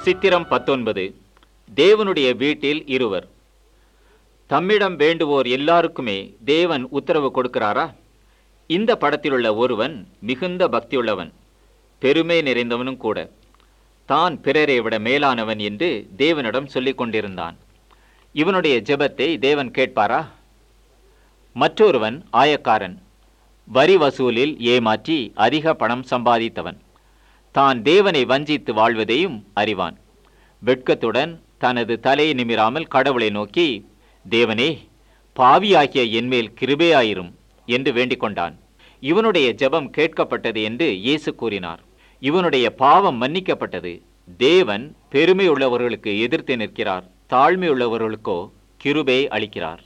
சித்திரம் பத்தொன்பது தேவனுடைய வீட்டில் இருவர் தம்மிடம் வேண்டுவோர் எல்லாருக்குமே தேவன் உத்தரவு கொடுக்கிறாரா இந்த படத்திலுள்ள ஒருவன் மிகுந்த பக்தியுள்ளவன் பெருமை நிறைந்தவனும் கூட தான் பிறரை விட மேலானவன் என்று தேவனிடம் சொல்லிக் கொண்டிருந்தான் இவனுடைய ஜெபத்தை தேவன் கேட்பாரா மற்றொருவன் ஆயக்காரன் வரி வசூலில் ஏமாற்றி அதிக பணம் சம்பாதித்தவன் தான் தேவனை வஞ்சித்து வாழ்வதையும் அறிவான் வெட்கத்துடன் தனது தலையை நிமிராமல் கடவுளை நோக்கி தேவனே பாவியாகிய என்மேல் கிருபையாயிரும் என்று வேண்டிக் கொண்டான் இவனுடைய ஜெபம் கேட்கப்பட்டது என்று இயேசு கூறினார் இவனுடைய பாவம் மன்னிக்கப்பட்டது தேவன் பெருமை உள்ளவர்களுக்கு எதிர்த்து நிற்கிறார் தாழ்மை உள்ளவர்களுக்கோ கிருபை அளிக்கிறார்